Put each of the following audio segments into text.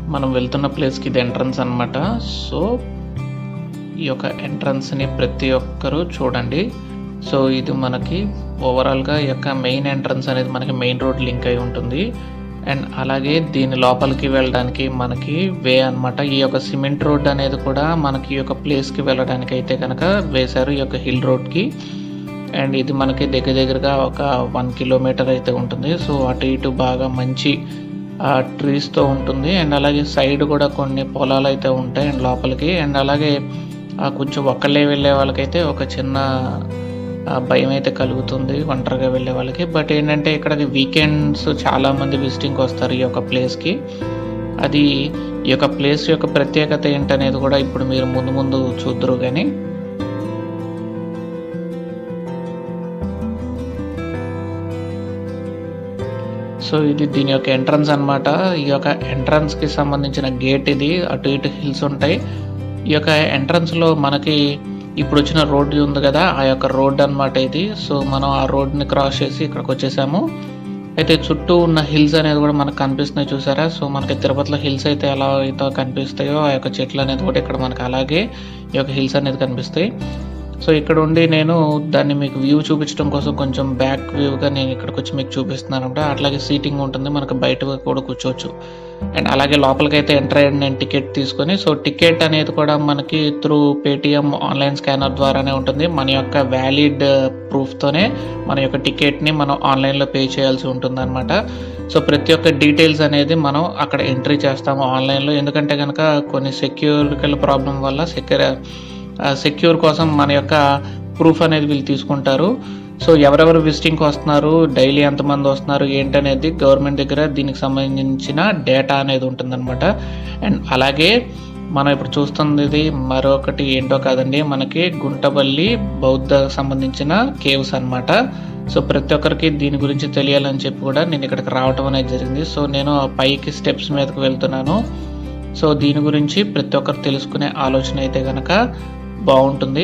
మనం వెళ్తున్న ప్లేస్కి ఇది ఎంట్రన్స్ అన్నమాట సో ఈ యొక్క ఎంట్రన్స్ని ప్రతి ఒక్కరూ చూడండి సో ఇది మనకి ఓవరాల్గా ఈ యొక్క మెయిన్ ఎంట్రన్స్ అనేది మనకి మెయిన్ రోడ్ లింక్ అయి ఉంటుంది అండ్ అలాగే దీని లోపలికి వెళ్ళడానికి మనకి వే అన్నమాట ఈ యొక్క సిమెంట్ రోడ్ అనేది కూడా మనకి ఈ యొక్క ప్లేస్కి వెళ్ళడానికి అయితే కనుక వేశారు ఈ యొక్క హిల్ రోడ్కి అండ్ ఇది మనకి దగ్గర దగ్గరగా ఒక వన్ కిలోమీటర్ అయితే ఉంటుంది సో అటు ఇటు బాగా మంచి ట్రీస్తో ఉంటుంది అండ్ అలాగే సైడ్ కూడా కొన్ని పొలాలు అయితే ఉంటాయి అండ్ లోపలికి అండ్ అలాగే ఆ, కొంచెం ఒక్కళ్ళే వెళ్ళే వాళ్ళకైతే ఒక చిన్న ఆ, భయం అయితే కలుగుతుంది ఒంటరిగా వెళ్ళే వాళ్ళకి బట్ ఏంటంటే ఇక్కడ వీకెండ్స్ చాలా మంది విజిటింగ్కి వస్తారు ఈ యొక్క ప్లేస్కి అది ఈ యొక్క ప్లేస్ యొక్క ప్రత్యేకత ఏంటనేది కూడా ఇప్పుడు మీరు ముందు ముందు చూద్దరు కానీ సో ఇది దీని యొక్క ఎంట్రన్స్ అన్నమాట ఈ యొక్క ఎంట్రన్స్ కి సంబంధించిన గేట్ ఇది అటు ఇటు హిల్స్ ఉంటాయి ఈ యొక్క ఎంట్రన్స్ లో మనకి ఇప్పుడు వచ్చిన రోడ్డు ఉంది కదా ఆ యొక్క రోడ్ అన్నమాట ఇది సో మనం ఆ రోడ్ని క్రాస్ చేసి ఇక్కడికి వచ్చేసాము అయితే చుట్టూ ఉన్న హిల్స్ అనేది కూడా మనకు కనిపిస్తున్నాయి చూసారా సో మనకి తిరుపతిలో హిల్స్ అయితే ఎలా అయితే కనిపిస్తాయో ఆ యొక్క చెట్లు అనేది కూడా ఇక్కడ మనకి అలాగే ఈ యొక్క హిల్స్ అనేది కనిపిస్తాయి సో ఇక్కడ ఉండి నేను దాన్ని మీకు వ్యూ చూపించడం కోసం కొంచెం బ్యాక్ వ్యూగా నేను ఇక్కడికి వచ్చి మీకు చూపిస్తున్నాను అనమాట అట్లాగే సీటింగ్ ఉంటుంది మనకు బయట కూడా కూర్చోవచ్చు అండ్ అలాగే లోపలికి అయితే ఎంటర్ అయ్యి నేను టికెట్ తీసుకొని సో టికెట్ అనేది కూడా మనకి త్రూ పేటిఎం ఆన్లైన్ స్కానర్ ద్వారానే ఉంటుంది మన యొక్క వ్యాలిడ్ ప్రూఫ్తోనే మన యొక్క టికెట్ని మనం ఆన్లైన్లో పే చేయాల్సి ఉంటుంది అనమాట సో ప్రతి ఒక్క డీటెయిల్స్ అనేది మనం అక్కడ ఎంట్రీ చేస్తాము ఆన్లైన్లో ఎందుకంటే కనుక కొన్ని సెక్యూరికల్ ప్రాబ్లం వల్ల సెక్యూర్ సెక్యూర్ కోసం మన యొక్క ప్రూఫ్ అనేది వీళ్ళు తీసుకుంటారు సో ఎవరెవరు విజిటింగ్కి వస్తున్నారు డైలీ ఎంతమంది వస్తున్నారు ఏంటనేది గవర్నమెంట్ దగ్గర దీనికి సంబంధించిన డేటా అనేది ఉంటుందన్నమాట అండ్ అలాగే మనం ఇప్పుడు చూస్తుంది ఇది మరొకటి ఏంటో కాదండి మనకి గుంటబల్లి బౌద్ధ సంబంధించిన కేవ్స్ అన్నమాట సో ప్రతి ఒక్కరికి దీని గురించి తెలియాలని చెప్పి కూడా నేను ఇక్కడికి రావటం అనేది జరిగింది సో నేను ఆ పైకి స్టెప్స్ మీదకి వెళ్తున్నాను సో దీని గురించి ప్రతి ఒక్కరు తెలుసుకునే ఆలోచన అయితే కనుక బాగుంటుంది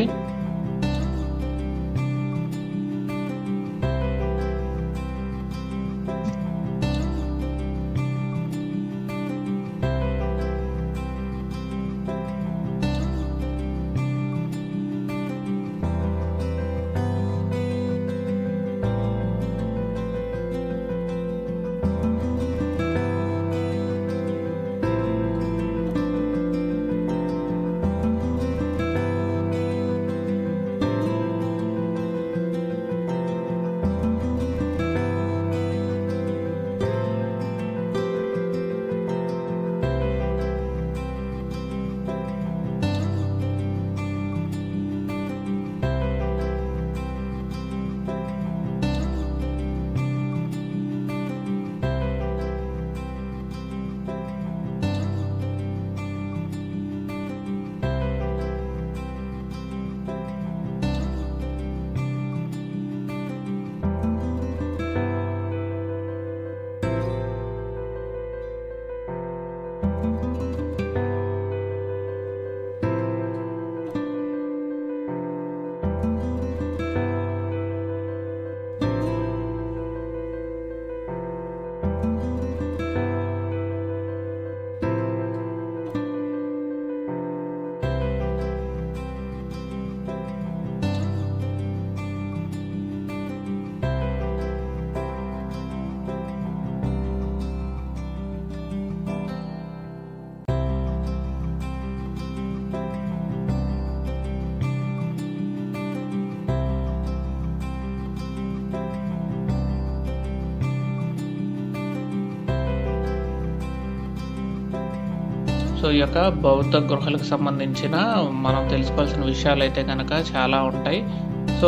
సో ఈ యొక్క బౌద్ధ గృహలకు సంబంధించిన మనం తెలుసుకోవాల్సిన విషయాలు అయితే కనుక చాలా ఉంటాయి సో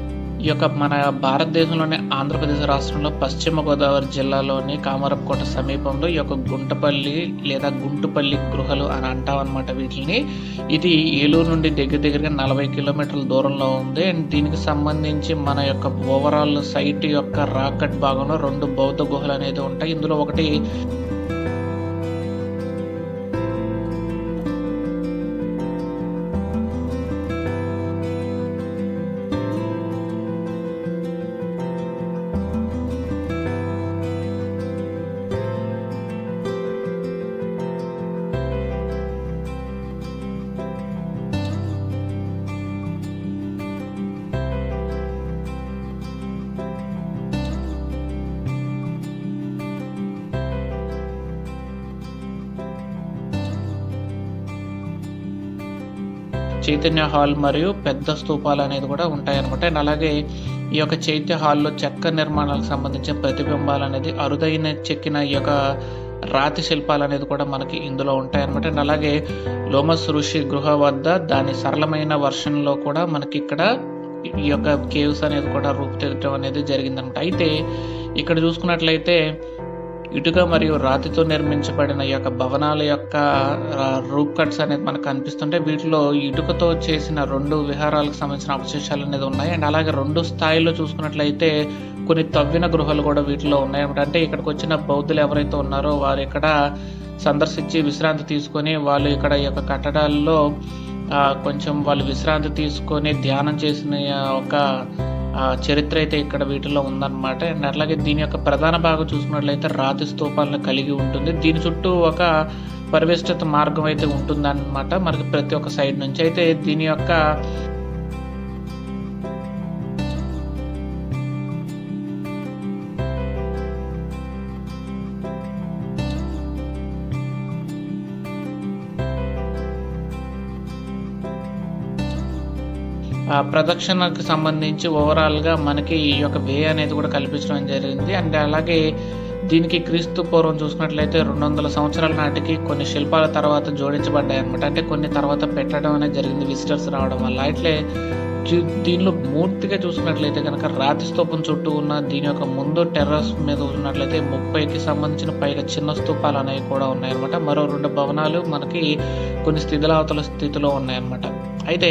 ఈ యొక్క మన భారతదేశంలోని ఆంధ్రప్రదేశ్ రాష్ట్రంలో పశ్చిమ గోదావరి జిల్లాలోని కామరపుకోట సమీపంలో ఈ యొక్క గుంటపల్లి లేదా గుంటుపల్లి గృహలు అని అంటాం అనమాట వీటిని ఇది ఏలూరు నుండి దగ్గర దగ్గరగా నలభై కిలోమీటర్ల దూరంలో ఉంది అండ్ దీనికి సంబంధించి మన యొక్క ఓవరాల్ సైట్ యొక్క రాకట్ భాగంలో రెండు బౌద్ధ గుహలు అనేది ఉంటాయి ఇందులో ఒకటి చైతన్య హాల్ మరియు పెద్ద స్తూపాలు అనేది కూడా ఉంటాయి అనమాట అండ్ అలాగే ఈ యొక్క చైత్య హాల్లో చెక్క నిర్మాణాలకు సంబంధించిన ప్రతిబింబాలు అనేది అరుదైన చెక్కిన ఈ యొక్క రాతి శిల్పాలు అనేది కూడా మనకి ఇందులో ఉంటాయి అనమాట అండ్ అలాగే లోమస్ ఋషి గృహ వద్ద దాని సరళమైన వర్షన్లో కూడా మనకి ఇక్కడ ఈ యొక్క కేవ్స్ అనేది కూడా రూపుదిద్దడం అనేది జరిగిందనమాట అయితే ఇక్కడ చూసుకున్నట్లయితే ఇటుక మరియు రాతితో నిర్మించబడిన ఈ యొక్క భవనాల యొక్క రూప్ కట్స్ అనేది మనకు కనిపిస్తుంటే వీటిలో ఇటుకతో చేసిన రెండు విహారాలకు సంబంధించిన అవశేషాలు అనేది ఉన్నాయి అండ్ అలాగే రెండు స్థాయిలో చూసుకున్నట్లయితే కొన్ని తవ్విన గృహాలు కూడా వీటిలో ఉన్నాయి అనమాట అంటే ఇక్కడికి వచ్చిన బౌద్ధులు ఎవరైతే ఉన్నారో వారు ఇక్కడ సందర్శించి విశ్రాంతి తీసుకొని వాళ్ళు ఇక్కడ ఈ యొక్క కట్టడాల్లో ఆ, కొంచెం వాళ్ళు విశ్రాంతి తీసుకొని ధ్యానం చేసిన ఒక ఆ, చరిత్ర అయితే ఇక్కడ వీటిలో ఉందన్నమాట అండ్ అట్లాగే దీని యొక్క ప్రధాన భాగం చూసుకున్నట్లయితే రాతి స్తూపాలను కలిగి ఉంటుంది దీని చుట్టూ ఒక పరివేష్టిత మార్గం అయితే ఉంటుందన్నమాట మనకి ప్రతి ఒక్క సైడ్ నుంచి అయితే దీని యొక్క ఆ, ప్రదక్షిణకు సంబంధించి ఓవరాల్గా మనకి ఈ యొక్క వే అనేది కూడా కల్పించడం జరిగింది అండ్ అలాగే దీనికి క్రీస్తు పూర్వం చూసుకున్నట్లయితే రెండు వందల సంవత్సరాల నాటికి కొన్ని శిల్పాల తర్వాత జోడించబడ్డాయి అనమాట అంటే కొన్ని తర్వాత పెట్టడం అనేది జరిగింది విజిటర్స్ రావడం వల్ల అట్లే చూ- దీనిలో మూర్తిగా చూసుకున్నట్లయితే కనుక రాతి స్తూపం చుట్టూ ఉన్న దీని యొక్క ముందు టెర్రస్ మీద ఉన్నట్లయితే ముప్పైకి సంబంధించిన పైగా చిన్న స్తూపాలు అనేవి కూడా ఉన్నాయన్నమాట మరో రెండు భవనాలు మనకి కొన్ని స్థితిలావతల స్థితిలో ఉన్నాయన్నమాట అయితే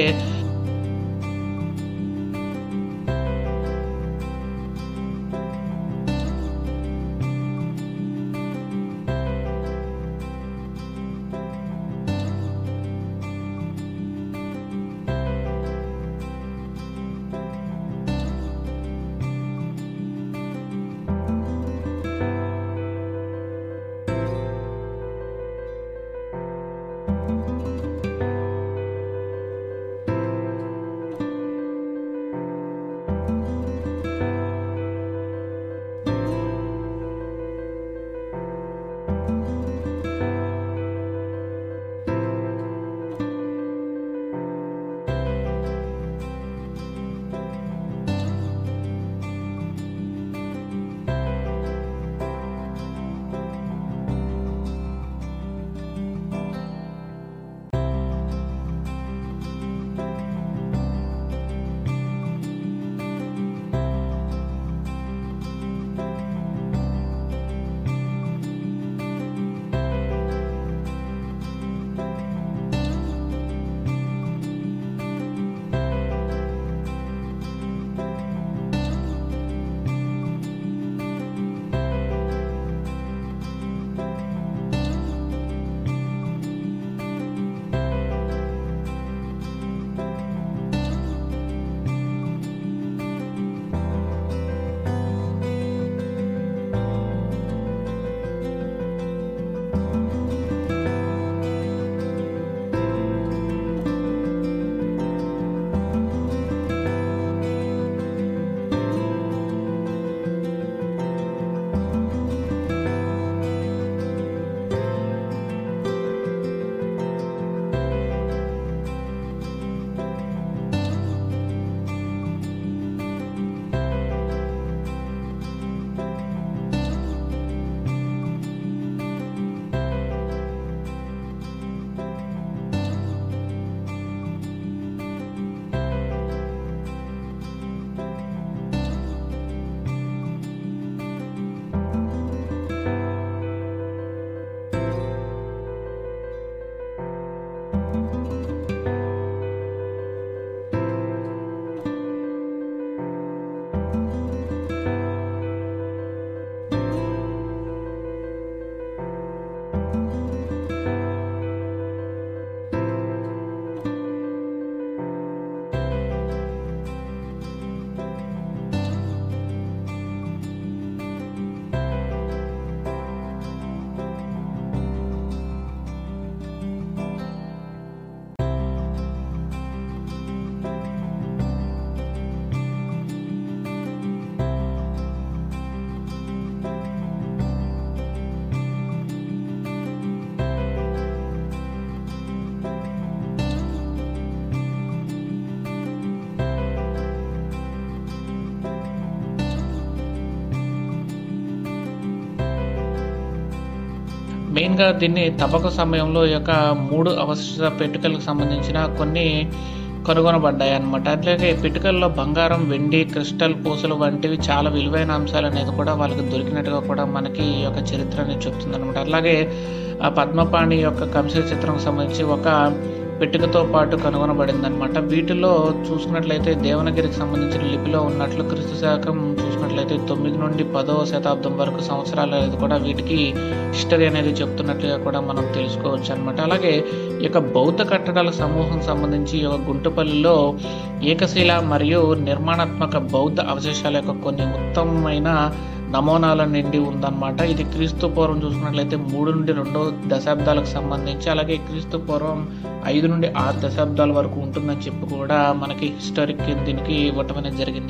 మెయిన్గా దీన్ని తవ్వక సమయంలో ఈ యొక్క మూడు అవశిష్ట పెట్టుకలకు సంబంధించిన కొన్ని కనుగొనబడ్డాయి అన్నమాట అట్లాగే పిటుకల్లో బంగారం వెండి క్రిస్టల్ పూసలు వంటివి చాలా విలువైన అంశాలు అనేది కూడా వాళ్ళకి దొరికినట్టుగా కూడా మనకి ఈ యొక్క చరిత్ర అనేది చెప్తుంది అనమాట అలాగే ఆ పద్మపాణి యొక్క కంస చిత్రం సంబంధించి ఒక పెట్టుకతో పాటు కనుగొనబడింది అనమాట వీటిలో చూసుకున్నట్లయితే దేవనగిరికి సంబంధించిన లిపిలో ఉన్నట్లు క్రీస్తు శాఖం చూసుకున్నట్లయితే తొమ్మిది నుండి పదవ శతాబ్దం వరకు సంవత్సరాలు అనేది కూడా వీటికి హిస్టరీ అనేది చెప్తున్నట్లుగా కూడా మనం తెలుసుకోవచ్చు అనమాట అలాగే ఈ యొక్క బౌద్ధ కట్టడాల సమూహం సంబంధించి ఈ యొక్క గుంటుపల్లిలో ఏకశిల మరియు నిర్మాణాత్మక బౌద్ధ అవశేషాల యొక్క కొన్ని ఉత్తమమైన నమూనాల నిండి ఉందన్నమాట ఇది క్రీస్తు పూర్వం చూసుకున్నట్లయితే మూడు నుండి రెండో దశాబ్దాలకు సంబంధించి అలాగే క్రీస్తు పూర్వం ఐదు నుండి ఆరు దశాబ్దాల వరకు ఉంటుందని చెప్పి కూడా మనకి హిస్టారిక్ దీనికి ఇవ్వటం అనేది జరిగింది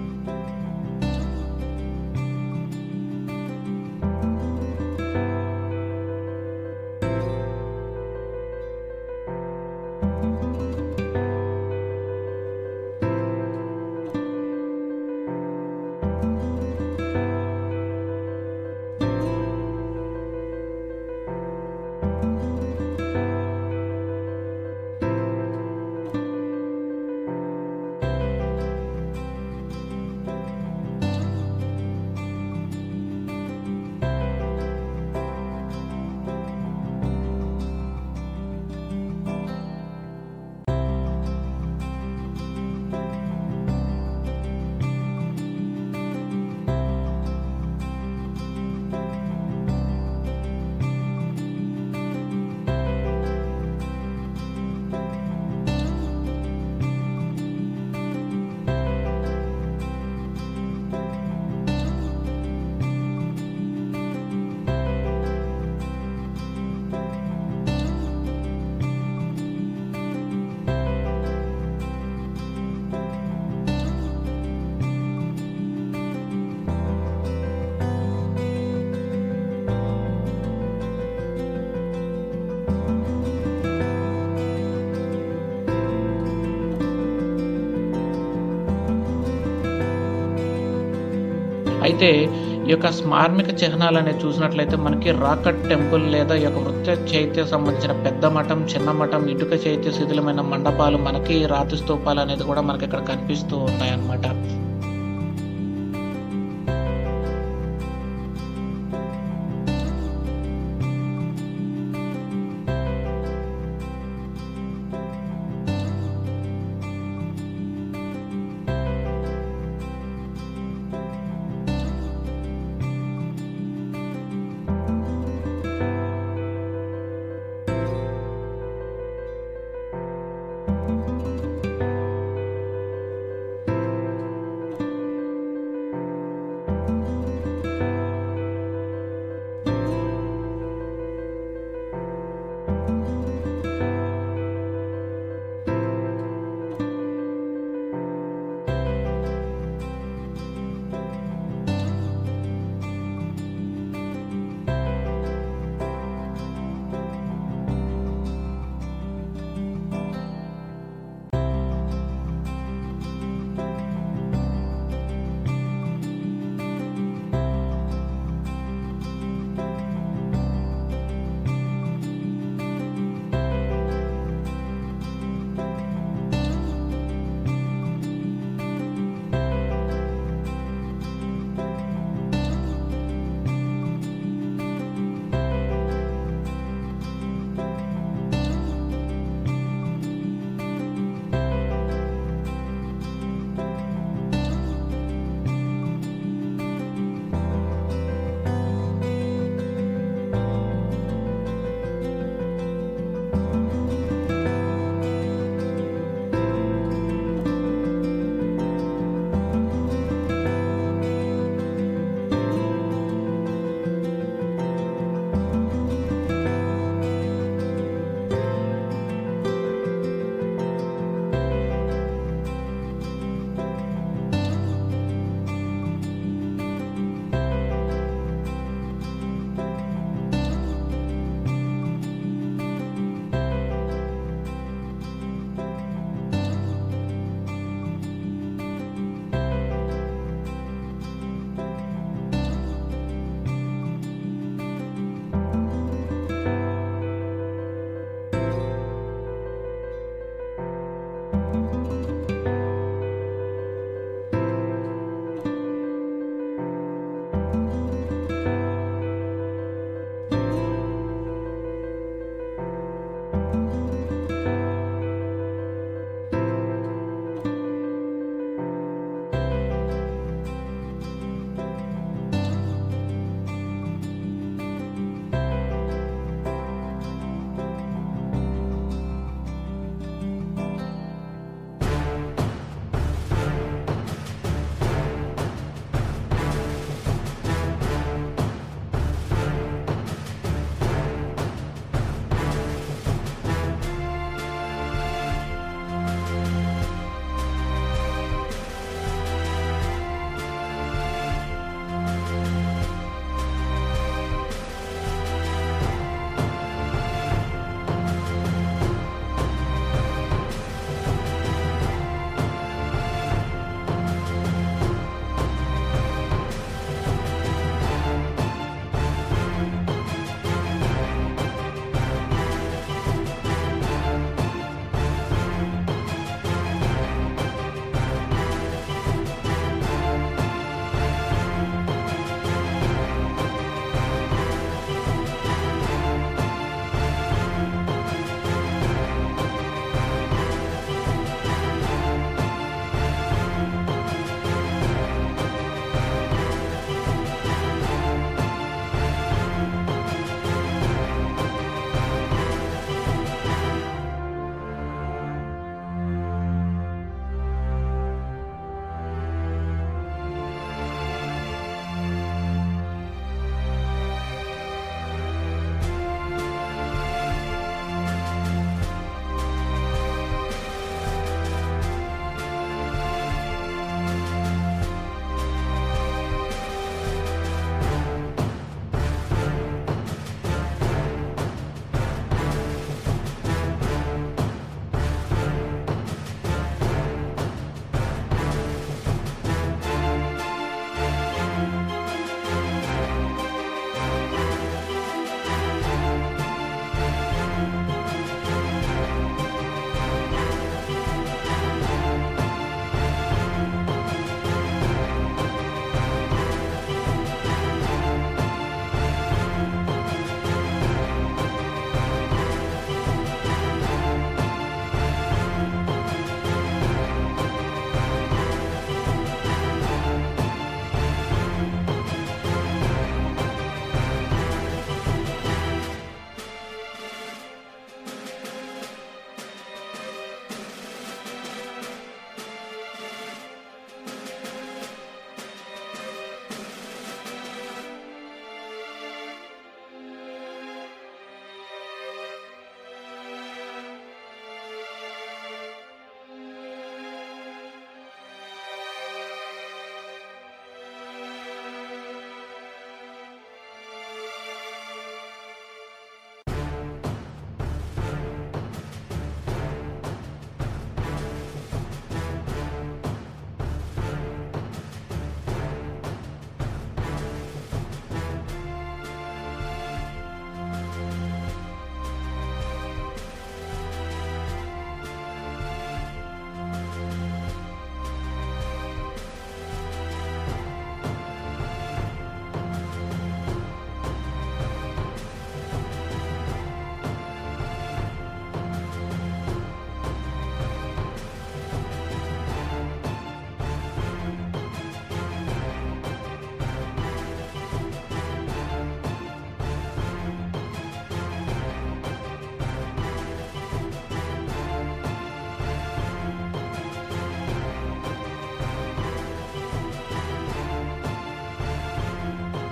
అయితే ఈ యొక్క స్మార్మిక చిహ్నాలు అనేది చూసినట్లయితే మనకి రాకట్ టెంపుల్ లేదా ఈ యొక్క వృత్త చైత్య సంబంధించిన పెద్ద మఠం చిన్న మఠం ఇటుక చైత్య శిథిలమైన మండపాలు మనకి రాతి స్తూపాలు అనేది కూడా మనకి ఇక్కడ కనిపిస్తూ ఉన్నాయి అన్నమాట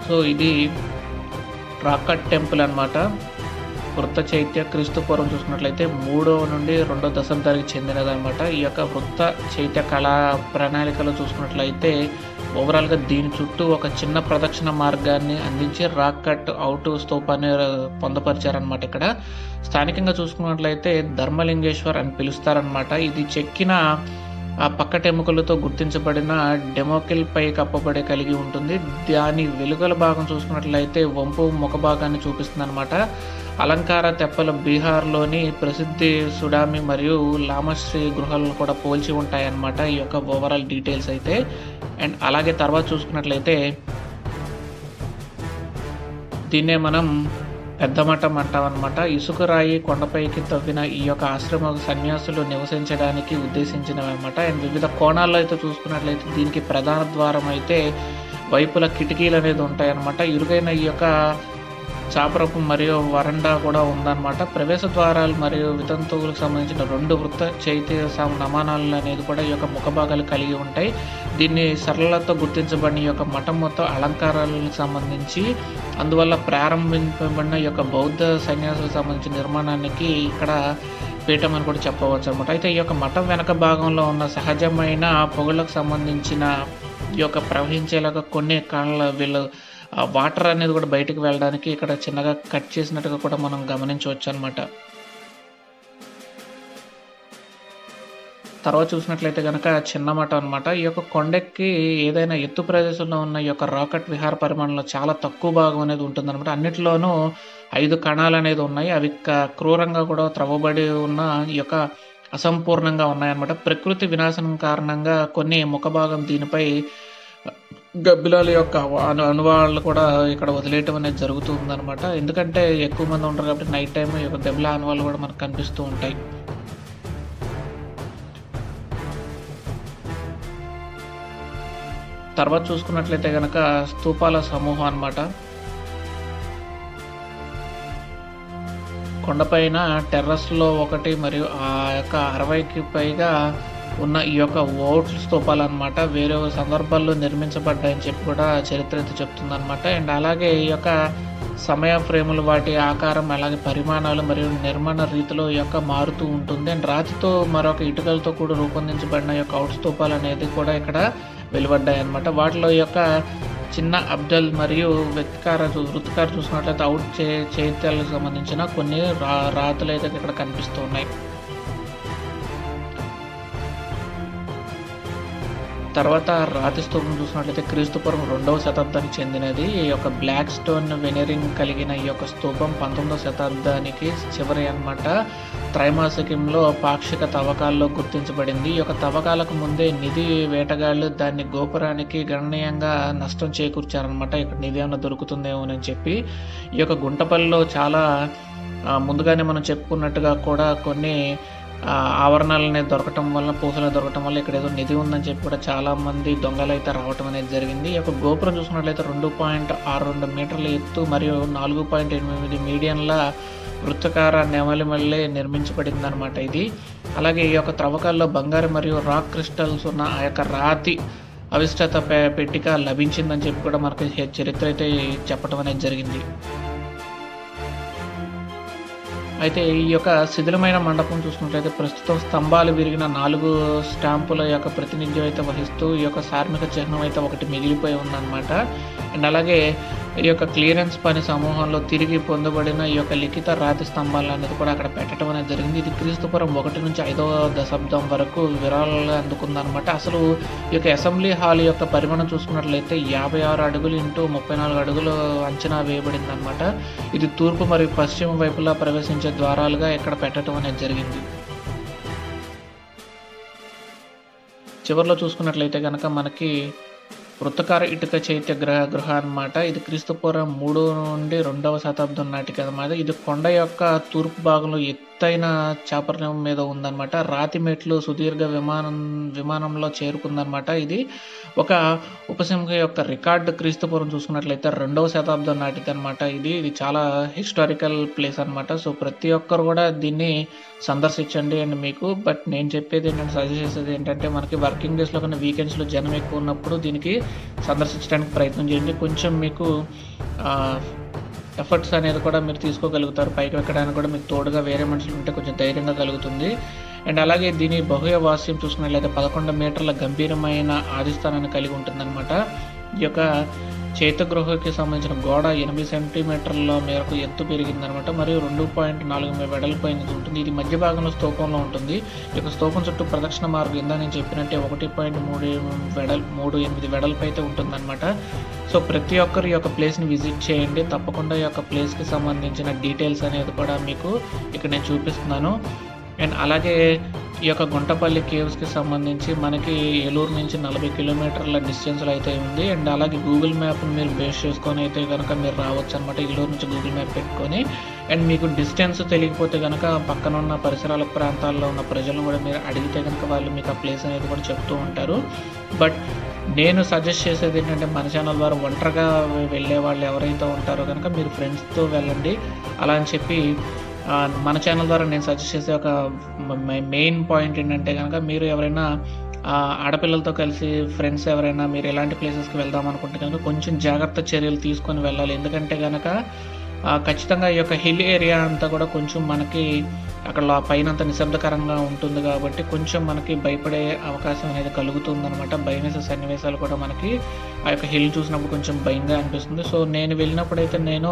సో ఇది రాకట్ టెంపుల్ అన్నమాట వృత్త చైత్య క్రీస్తు పూర్వం చూసుకున్నట్లయితే మూడవ నుండి రెండో దశాబ్దానికి చెందినదన్నమాట ఈ యొక్క వృత్త చైత్య కళా ప్రణాళికలో చూసుకున్నట్లయితే ఓవరాల్గా దీని చుట్టూ ఒక చిన్న ప్రదక్షిణ మార్గాన్ని అందించి రాక్ కట్ అవుట్ స్తూపాన్ని పొందపరిచారనమాట ఇక్కడ స్థానికంగా చూసుకున్నట్లయితే ధర్మలింగేశ్వర్ అని పిలుస్తారనమాట ఇది చెక్కిన ఆ పక్కటెముకలతో గుర్తించబడిన డెమోకిల్ పై కప్పబడి కలిగి ఉంటుంది దాని వెలుగల భాగం చూసుకున్నట్లయితే వంపు ముఖ భాగాన్ని చూపిస్తుంది అనమాట అలంకార తెప్పలు బీహార్లోని ప్రసిద్ధి సుడామి మరియు లామశ్రీ గృహాలను కూడా పోల్చి ఉంటాయన్నమాట ఈ యొక్క ఓవరాల్ డీటెయిల్స్ అయితే అండ్ అలాగే తర్వాత చూసుకున్నట్లయితే దీన్నే మనం పెద్ద మఠం అంటాం అనమాట ఇసుక రాయి కొండపైకి తవ్విన ఈ యొక్క ఆశ్రమ సన్యాసులు నివసించడానికి ఉద్దేశించినవి అనమాట అండ్ వివిధ కోణాల్లో అయితే చూసుకున్నట్లయితే దీనికి ప్రధాన ద్వారం అయితే వైపుల కిటికీలు అనేది ఉంటాయన్నమాట ఇరుగైన ఈ యొక్క చాపరపు మరియు వరండా కూడా ఉందన్నమాట ప్రవేశ ద్వారాలు మరియు వితంతువులకు సంబంధించిన రెండు వృత్త చైత్య సమ- నమనాలు అనేది కూడా ఈ యొక్క ముఖభాగాలు కలిగి ఉంటాయి దీన్ని సరళతో గుర్తించబడిన ఈ యొక్క మఠం మొత్తం అలంకారాలకు సంబంధించి అందువల్ల ప్రారంభింపబడిన ఈ యొక్క బౌద్ధ సన్యాసులకు సంబంధించిన నిర్మాణానికి ఇక్కడ పీఠం అని కూడా చెప్పవచ్చు అనమాట అయితే ఈ యొక్క మఠం వెనక భాగంలో ఉన్న సహజమైన పొగలకు సంబంధించిన ఈ యొక్క ప్రవహించేలాగా కొన్ని కాళ్ళ వీళ్ళు ఆ వాటర్ అనేది కూడా బయటకు వెళ్ళడానికి ఇక్కడ చిన్నగా కట్ చేసినట్టుగా కూడా మనం గమనించవచ్చు అనమాట తర్వాత చూసినట్లయితే కనుక చిన్న మఠం అనమాట ఈ యొక్క కొండెక్కి ఏదైనా ఎత్తు ప్రదేశంలో ఉన్న ఈ యొక్క రాకెట్ విహార పరిమాణంలో చాలా తక్కువ భాగం అనేది ఉంటుంది అనమాట అన్నిటిలోనూ ఐదు కణాలు అనేది ఉన్నాయి అవి క- క్రూరంగా కూడా త్రవ్వబడి ఉన్న ఈ యొక్క అసంపూర్ణంగా ఉన్నాయన్నమాట ప్రకృతి వినాశనం కారణంగా కొన్ని ముఖభాగం దీనిపై గబ్బిలాల యొక్క అను అనువాళ్ళు కూడా ఇక్కడ వదిలేయటం అనేది జరుగుతూ ఉందన్నమాట ఎందుకంటే ఎక్కువ మంది ఉంటారు కాబట్టి నైట్ టైం ఈ యొక్క గబ్బిలా అనువాళ్ళు కూడా మనకు కనిపిస్తూ ఉంటాయి తర్వాత చూసుకున్నట్లయితే కనుక స్తూపాల సమూహం అన్నమాట కొండపైన టెర్రస్లో ఒకటి మరియు ఆ యొక్క అరవైకి పైగా ఉన్న ఈ యొక్క ఓట్ స్తూపాలు అనమాట వేరే సందర్భాల్లో నిర్మించబడ్డాయని చెప్పి కూడా చరిత్ర అయితే చెప్తుంది అనమాట అండ్ అలాగే ఈ యొక్క సమయ ఫ్రేములు వాటి ఆకారం అలాగే పరిమాణాలు మరియు నిర్మాణ రీతిలో ఈ యొక్క మారుతూ ఉంటుంది అండ్ రాతితో మరొక ఇటుకలతో కూడా రూపొందించబడిన ఈ యొక్క అవుట్ స్తూపాలు అనేది కూడా ఇక్కడ వెలువడ్డాయి అనమాట వాటిలో ఈ యొక్క చిన్న అబ్జల్ మరియు వ్యక్తికార చూ- వృత్తికార చూసినట్లయితే అవుట్ చే చైత్యాలకు సంబంధించిన కొన్ని రా రాతులు అయితే ఇక్కడ కనిపిస్తూ ఉన్నాయి తర్వాత రాతి స్తూపం చూసినట్లయితే క్రీస్తుపురం రెండవ శతాబ్దానికి చెందినది ఈ యొక్క బ్లాక్ స్టోన్ వెనరింగ్ కలిగిన ఈ యొక్క స్తూపం పంతొమ్మిదవ శతాబ్దానికి చివరి అన్నమాట త్రైమాసికంలో పాక్షిక తవ్వకాల్లో గుర్తించబడింది ఈ యొక్క తవ్వకాలకు ముందే నిధి వేటగాళ్ళు దాన్ని గోపురానికి గణనీయంగా నష్టం చేకూర్చారనమాట ఇక్కడ నిధి ఏమైనా దొరుకుతుందేమోనని చెప్పి ఈ యొక్క గుంటపల్లిలో చాలా ఆ, ముందుగానే మనం చెప్పుకున్నట్టుగా కూడా కొన్ని ఆ, ఆవరణాలు అనేది దొరకటం వల్ల పూసలు దొరకటం వల్ల ఇక్కడ ఏదో నిధి ఉందని చెప్పి కూడా చాలా మంది దొంగలు అయితే రావటం అనేది జరిగింది ఈ యొక్క గోపురం చూసుకున్నట్లయితే రెండు పాయింట్ ఆరు రెండు మీటర్ల ఎత్తు మరియు నాలుగు పాయింట్ ఎనిమిది మీడియంల వృత్తకార నెమలి మళ్ళీ నిర్మించబడింది అనమాట ఇది అలాగే ఈ యొక్క త్రవ్వకాల్లో బంగారు మరియు రాక్ క్రిస్టల్స్ ఉన్న ఆ యొక్క రాతి అవిష్టత పె- పెట్టిక లభించిందని చెప్పి కూడా మనకి హె- చరిత్ర అయితే చెప్పడం అనేది జరిగింది అయితే ఈ యొక్క శిథిలమైన మండపం చూసుకున్నట్లయితే ప్రస్తుతం స్తంభాలు విరిగిన నాలుగు స్టాంపుల యొక్క ప్రాతినిధ్యం అయితే వహిస్తూ ఈ యొక్క కార్మిక చిహ్నం అయితే ఒకటి మిగిలిపోయి ఉందన్నమాట అండ్ అలాగే ఈ యొక్క క్లియరెన్స్ పని సమూహంలో తిరిగి పొందబడిన ఈ యొక్క లిఖిత రాతి స్తంభాలు అనేది కూడా అక్కడ పెట్టడం అనేది జరిగింది ఇది క్రీస్తుపురం ఒకటి నుంచి ఐదవ దశాబ్దం వరకు విరాళాలు అందుకుందన్నమాట అసలు ఈ యొక్క అసెంబ్లీ హాల్ యొక్క పరిమాణం చూసుకున్నట్లయితే యాభై ఆరు అడుగులు ఇంటూ ముప్పై నాలుగు అడుగులు అంచనా వేయబడింది అనమాట ఇది తూర్పు మరియు పశ్చిమ వైపులా ప్రవేశించే ద్వారాలుగా ఇక్కడ పెట్టడం అనేది జరిగింది చివరిలో చూసుకున్నట్లయితే కనుక మనకి వృత్తకార ఇటుక చైత్య గ్రహ గృహ అన్నమాట ఇది క్రీస్తుపూర్వం మూడు నుండి రెండవ శతాబ్దం నాటికి అన్నమాట ఇది కొండ యొక్క తూర్పు భాగంలో ఎత్తు ఎత్తైన చాపర్యం మీద ఉందన్నమాట రాతి మెట్లు సుదీర్ఘ విమానం విమానంలో చేరుకుందన్నమాట ఇది ఒక ఉపసింహ యొక్క రికార్డు క్రీస్తుపురం చూసుకున్నట్లయితే రెండవ శతాబ్దం నాటిది అనమాట ఇది ఇది చాలా హిస్టారికల్ ప్లేస్ అనమాట సో ప్రతి ఒక్కరు కూడా దీన్ని సందర్శించండి అండ్ మీకు బట్ నేను చెప్పేది ఏంటంటే సజెస్ట్ చేసేది ఏంటంటే మనకి వర్కింగ్ డేస్లో కన్నా వీకెండ్స్లో జనం ఎక్కువ ఉన్నప్పుడు దీనికి సందర్శించడానికి ప్రయత్నం చేయండి కొంచెం మీకు ఎఫర్ట్స్ అనేది కూడా మీరు తీసుకోగలుగుతారు పైకి ఎక్కడానికి కూడా మీకు తోడుగా వేరే మనుషులు ఉంటే కొంచెం ధైర్యంగా కలుగుతుంది అండ్ అలాగే దీని బహుయ వాస్యం చూసుకున్నట్లయితే పదకొండు మీటర్ల గంభీరమైన ఆదిస్థానాన్ని కలిగి ఉంటుందన్నమాట ఈ యొక్క చైత్యగృహకి సంబంధించిన గోడ ఎనిమిది సెంటీమీటర్ల మేరకు ఎత్తు పెరిగిందనమాట మరియు రెండు పాయింట్ నాలుగు వెడల్పు అయినది ఉంటుంది ఇది మధ్య భాగంలో స్తూపంలో ఉంటుంది ఈ యొక్క స్తూపం చుట్టూ ప్రదక్షిణ మార్గం ఇందా నేను చెప్పినట్టే ఒకటి పాయింట్ మూడు వెడల్ మూడు ఎనిమిది వెడల్పు అయితే ఉంటుందన్నమాట సో ప్రతి ఒక్కరు ఈ యొక్క ప్లేస్ని విజిట్ చేయండి తప్పకుండా ఈ యొక్క ప్లేస్కి సంబంధించిన డీటెయిల్స్ అనేది కూడా మీకు ఇక్కడ నేను చూపిస్తున్నాను అండ్ అలాగే ఈ యొక్క గుంటపల్లి కేవ్స్కి సంబంధించి మనకి ఏలూరు నుంచి నలభై కిలోమీటర్ల డిస్టెన్స్లో అయితే ఉంది అండ్ అలాగే గూగుల్ మ్యాప్ని మీరు బేస్ చేసుకొని అయితే కనుక మీరు రావచ్చు అనమాట ఏలూరు నుంచి గూగుల్ మ్యాప్ పెట్టుకొని అండ్ మీకు డిస్టెన్స్ తెలియకపోతే కనుక పక్కన ఉన్న పరిసరాల ప్రాంతాల్లో ఉన్న ప్రజలను కూడా మీరు అడిగితే కనుక వాళ్ళు మీకు ఆ ప్లేస్ అనేది కూడా చెప్తూ ఉంటారు బట్ నేను సజెస్ట్ చేసేది ఏంటంటే మన ఛానల్ ద్వారా ఒంటరిగా వెళ్ళే వాళ్ళు ఎవరైతే ఉంటారో కనుక మీరు ఫ్రెండ్స్తో వెళ్ళండి అలా అని చెప్పి ఆ, మన ఛానల్ ద్వారా నేను సజెస్ట్ చేసే ఒక మెయిన్ పాయింట్ ఏంటంటే కనుక మీరు ఎవరైనా ఆ, ఆడపిల్లలతో కలిసి ఫ్రెండ్స్ ఎవరైనా మీరు ఎలాంటి ప్లేసెస్కి వెళ్దాం అనుకుంటే కనుక కొంచెం జాగ్రత్త చర్యలు తీసుకొని వెళ్ళాలి ఎందుకంటే కనుక ఆ, ఖచ్చితంగా ఈ యొక్క హిల్ ఏరియా అంతా కూడా కొంచెం మనకి అక్కడ లో- పైన అంత నిశ్శబ్దకరంగా ఉంటుంది కాబట్టి కొంచెం మనకి భయపడే అవకాశం అనేది కలుగుతుంది అనమాట భయం వేసే సన్నివేశాలు కూడా మనకి ఆ యొక్క హిల్ చూసినప్పుడు కొంచెం భయంగా అనిపిస్తుంది సో నేను వెళ్ళినప్పుడైతే నేను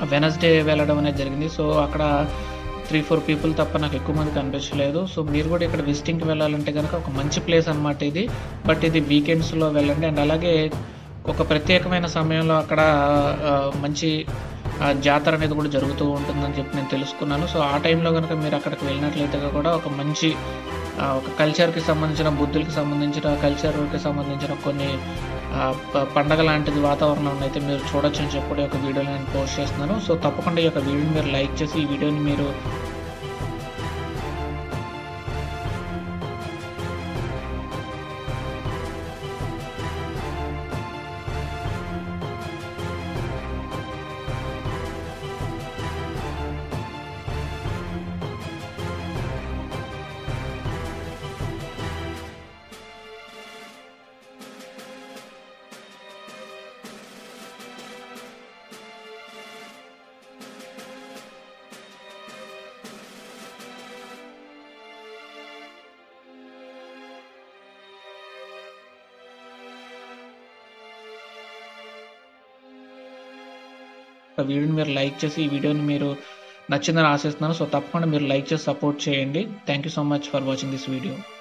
వెనస్డే వెళ్ళడం అనేది జరిగింది సో అక్కడ త్రీ ఫోర్ పీపుల్ తప్ప నాకు ఎక్కువ మంది కనిపించలేదు సో మీరు కూడా ఇక్కడ విజిటింగ్కి వెళ్ళాలంటే కనుక ఒక మంచి ప్లేస్ అనమాట ఇది బట్ ఇది వీకెండ్స్లో వెళ్ళండి అండ్ అలాగే ఒక ప్రత్యేకమైన సమయంలో అక్కడ ఆ, మంచి ఆ, జాతర అనేది కూడా జరుగుతూ ఉంటుందని చెప్పి నేను తెలుసుకున్నాను సో ఆ టైంలో కనుక మీరు అక్కడికి వెళ్ళినట్లయితే కూడా ఒక మంచి ఆ, ఒక కల్చర్కి సంబంధించిన బుద్ధులకి సంబంధించిన కల్చర్కి సంబంధించిన కొన్ని ఆ, ప- పండగ లాంటిది వాతావరణం అయితే మీరు చూడొచ్చు అని చెప్పి కూడా ఈ యొక్క వీడియోని నేను పోస్ట్ చేస్తున్నాను సో తప్పకుండా ఈ యొక్క వీడియోని మీరు లైక్ చేసి ఈ వీడియోని మీరు వీడియోని మీరు లైక్ చేసి ఈ వీడియోని మీరు నచ్చిందని ఆశిస్తున్నాను సో తప్పకుండా మీరు లైక్ చేసి సపోర్ట్ చేయండి thank you so much for watching this video